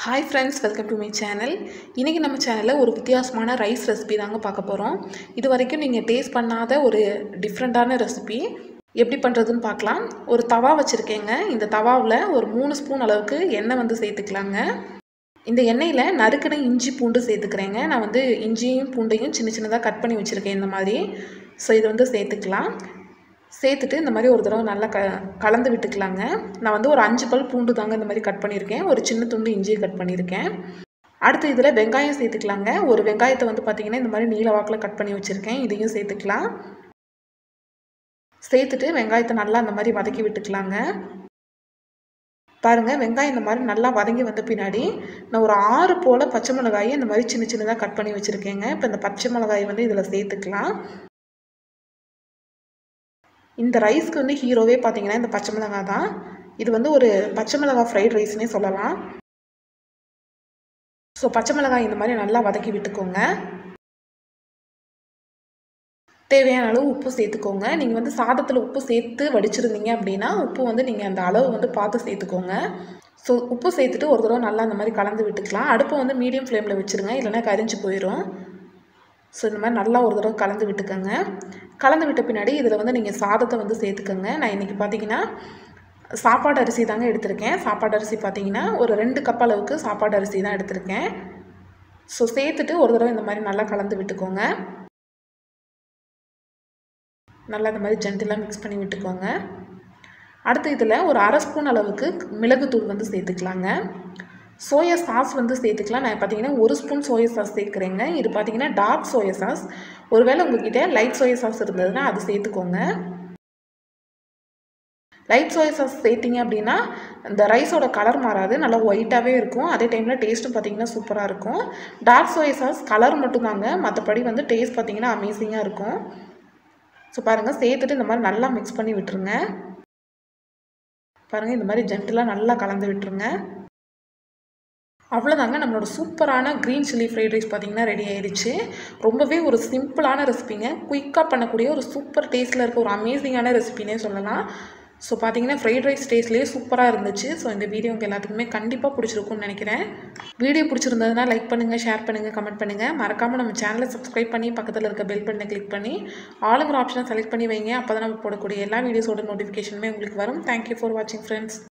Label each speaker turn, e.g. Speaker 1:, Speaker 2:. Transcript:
Speaker 1: hi friends welcome to my channel இன்றைக்கி நம்ம சேனலில் ஒரு வித்தியாசமான ரைஸ் ரெசிபி தாங்க பார்க்க போகிறோம் இது வரைக்கும் நீங்கள் டேஸ்ட் பண்ணாத ஒரு டிஃப்ரெண்ட்டான ரெசிபி எப்படி பண்ணுறதுன்னு பார்க்கலாம் ஒரு தவா வச்சுருக்கேங்க இந்த தவாவில் ஒரு மூணு ஸ்பூன் அளவுக்கு எண்ணெய் வந்து சேர்த்துக்கலாங்க இந்த எண்ணெயில் நறுக்கின இஞ்சி பூண்டு சேர்த்துக்கிறேங்க நான் வந்து இஞ்சியும் பூண்டையும் சின்ன சின்னதாக கட் பண்ணி வச்சுருக்கேன் இந்த மாதிரி ஸோ இதை வந்து சேர்த்துக்கலாம் சேர்த்துட்டு இந்த மாதிரி ஒரு தடவை நல்லா க கலந்து விட்டுக்கலாங்க நான் வந்து ஒரு அஞ்சு பல் பூண்டு தாங்க இந்த மாதிரி கட் பண்ணியிருக்கேன் ஒரு சின்ன துண்டு இஞ்சியை கட் பண்ணியிருக்கேன் அடுத்து இதில் வெங்காயம் சேர்த்துக்கலாங்க ஒரு வெங்காயத்தை வந்து பார்த்திங்கன்னா இந்த மாதிரி நீல வாக்கில் கட் பண்ணி வச்சுருக்கேன் இதையும் சேர்த்துக்கலாம் சேர்த்துட்டு வெங்காயத்தை நல்லா இந்த மாதிரி வதக்கி விட்டுக்கலாங்க பாருங்கள் வெங்காயம் இந்த மாதிரி நல்லா வதங்கி வந்த பின்னாடி நான் ஒரு ஆறு போல் பச்சை மிளகாயை இந்த மாதிரி சின்ன சின்னதாக கட் பண்ணி வச்சுருக்கேங்க இப்போ இந்த பச்சை மிளகாயை வந்து இதில் சேர்த்துக்கலாம் இந்த ரைஸ்க்கு வந்து ஹீரோவே பார்த்தீங்கன்னா இந்த பச்சை மிளகாய் தான் இது வந்து ஒரு பச்சை மிளகாய் ஃப்ரைட் ரைஸ்னே சொல்லலாம் ஸோ பச்சை மிளகாய் இந்த மாதிரி நல்லா வதக்கி விட்டுக்கோங்க தேவையான அளவு உப்பு சேர்த்துக்கோங்க நீங்கள் வந்து சாதத்தில் உப்பு சேர்த்து வடிச்சிருந்தீங்க அப்படின்னா உப்பு வந்து நீங்கள் அந்த அளவு வந்து பார்த்து சேர்த்துக்கோங்க ஸோ உப்பு சேர்த்துட்டு ஒரு தடவை நல்லா அந்த மாதிரி கலந்து விட்டுக்கலாம் அடுப்பை வந்து மீடியம் ஃப்ளேமில் வச்சுருங்க இல்லைன்னா கரிஞ்சு போயிடும் ஸோ இந்த மாதிரி நல்லா ஒரு தடவை கலந்து விட்டுக்கோங்க கலந்து விட்ட பின்னாடி இதில் வந்து நீங்கள் சாதத்தை வந்து சேர்த்துக்கோங்க நான் இன்றைக்கி பார்த்தீங்கன்னா சாப்பாடு அரிசி தாங்க எடுத்திருக்கேன் சாப்பாடு அரிசி பார்த்தீங்கன்னா ஒரு ரெண்டு கப் அளவுக்கு சாப்பாடு அரிசி தான் எடுத்திருக்கேன் ஸோ சேர்த்துட்டு ஒரு தடவை இந்த மாதிரி நல்லா கலந்து விட்டுக்கோங்க நல்லா இந்த மாதிரி ஜென்டிலாக மிக்ஸ் பண்ணி விட்டுக்கோங்க அடுத்து இதில் ஒரு அரை ஸ்பூன் அளவுக்கு மிளகுத்தூள் வந்து சேர்த்துக்கலாங்க சோயா சாஸ் வந்து சேர்த்துக்கலாம் நான் பார்த்தீங்கன்னா ஒரு ஸ்பூன் சோயா சாஸ் சேர்க்குறேங்க இது பார்த்தீங்கன்னா டார்க் சோயா சாஸ் ஒருவேளை உங்ககிட்ட லைட் சோயா சாஸ் இருந்ததுன்னா அது சேர்த்துக்கோங்க லைட் சோயா சாஸ் சேர்த்திங்க அப்படின்னா இந்த ரைஸோட கலர் மாறாது நல்லா ஒயிட்டாகவே இருக்கும் அதே டைமில் டேஸ்ட்டும் பார்த்தீங்கன்னா சூப்பராக இருக்கும் டார்க் சோயா சாஸ் கலர் மட்டும்தாங்க மற்றபடி வந்து டேஸ்ட் பார்த்தீங்கன்னா அமேசிங்காக இருக்கும் ஸோ பாருங்கள் சேர்த்துட்டு இந்த மாதிரி நல்லா மிக்ஸ் பண்ணி விட்டுருங்க பாருங்கள் இந்த மாதிரி ஜென்டலாக நல்லா கலந்து விட்டுருங்க அவ்வளோதாங்க நம்மளோட சூப்பரான க்ரீன் சில்லி ஃப்ரைட் ரைஸ் பார்த்திங்கன்னா ரெடி ஆயிடுச்சு ரொம்பவே ஒரு சிம்பிளான ரெசிபிங்க குயிக்காக பண்ணக்கூடிய ஒரு சூப்பர் டேஸ்ட்டில் இருக்க ஒரு அமேசிங்கான ரெசிபினே சொல்லலாம் ஸோ பார்த்தீங்கன்னா ஃப்ரைட் ரைஸ் டேஸ்ட்லேயே சூப்பராக இருந்துச்சு ஸோ இந்த வீடியோ உங்கள் எல்லாத்துக்குமே கண்டிப்பாக பிடிச்சிருக்கும்னு நினைக்கிறேன் வீடியோ பிடிச்சிருந்ததுன்னா லைக் பண்ணுங்கள் ஷேர் பண்ணுங்கள் கமெண்ட் பண்ணுங்கள் மறக்காமல் நம்ம சேனலை சப்ஸ்கிரைப் பண்ணி பக்கத்தில் இருக்க பெல் பட்டனை கிளிக் பண்ணி ஆளுங்கிற ஆப்ஷனை செலக்ட் பண்ணி வைங்க அப்போ தான் நம்ம போடக்கூடிய எல்லா வீடியோஸோட நோட்டிஃபிகேஷனுமே உங்களுக்கு வரும் தேங்க்யூ ஃபார் வாட்சிங் ஃப்ரெண்ட்ஸ்